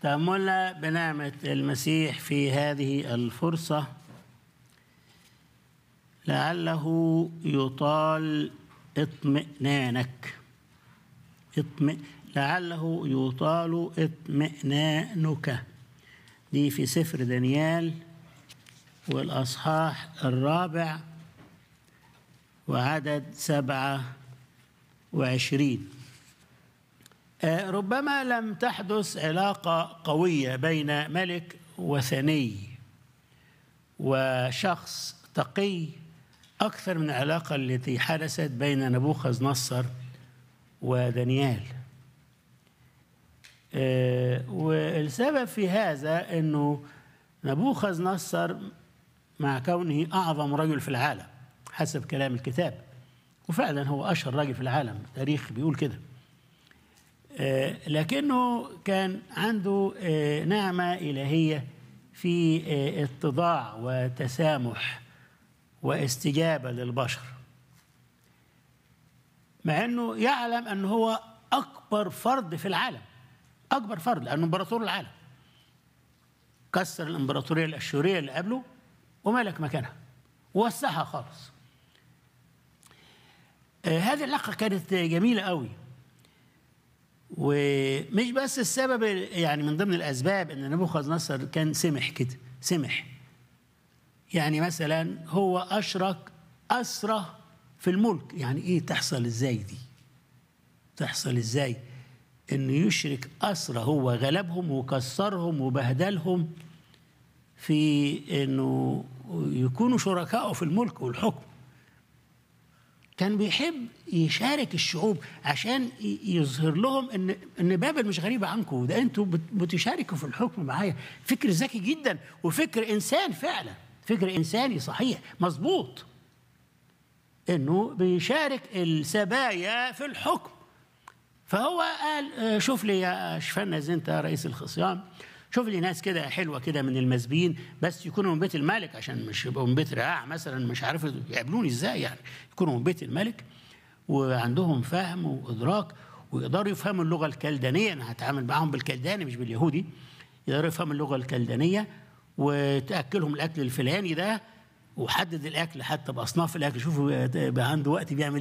تأملنا بنعمة المسيح في هذه الفرصة لعله يطال اطمئنانك اطمئ لعله يطال اطمئنانك دي في سفر دانيال والأصحاح الرابع وعدد سبعة وعشرين ربما لم تحدث علاقة قوية بين ملك وثني وشخص تقي أكثر من العلاقة التي حدثت بين نبوخذ نصر ودانيال والسبب في هذا أنه نبوخذ نصر مع كونه أعظم رجل في العالم حسب كلام الكتاب وفعلا هو أشهر راجل في العالم التاريخ بيقول كده لكنه كان عنده نعمة إلهية في اتضاع وتسامح واستجابة للبشر مع أنه يعلم أنه هو أكبر فرد في العالم أكبر فرد لأنه إمبراطور العالم كسر الإمبراطورية الأشورية اللي قبله وملك مكانها ووسعها خالص هذه العلاقة كانت جميلة قوي ومش بس السبب يعني من ضمن الاسباب ان نبوخذ نصر كان سمح كده سمح يعني مثلا هو اشرك اسرى في الملك يعني ايه تحصل ازاي دي تحصل ازاي انه يشرك اسرى هو غلبهم وكسرهم وبهدلهم في انه يكونوا شركائه في الملك والحكم كان بيحب يشارك الشعوب عشان يظهر لهم ان ان بابل مش غريبه عنكم ده انتوا بتشاركوا في الحكم معايا فكر ذكي جدا وفكر انسان فعلا فكر انساني صحيح مظبوط انه بيشارك السبايا في الحكم فهو قال شوف لي يا شفنز انت رئيس الخصيان شوف لي ناس كده حلوه كده من المسبيين بس يكونوا من بيت الملك عشان مش يبقوا من بيت رعاع مثلا مش عارف يقابلوني ازاي يعني يكونوا من بيت الملك وعندهم فهم وادراك ويقدروا يفهموا اللغه الكلدانيه انا هتعامل معاهم بالكلداني مش باليهودي يقدروا يفهموا اللغه الكلدانيه وتاكلهم الاكل الفلاني ده وحدد الاكل حتى باصناف الاكل شوفوا عنده وقت بيعمل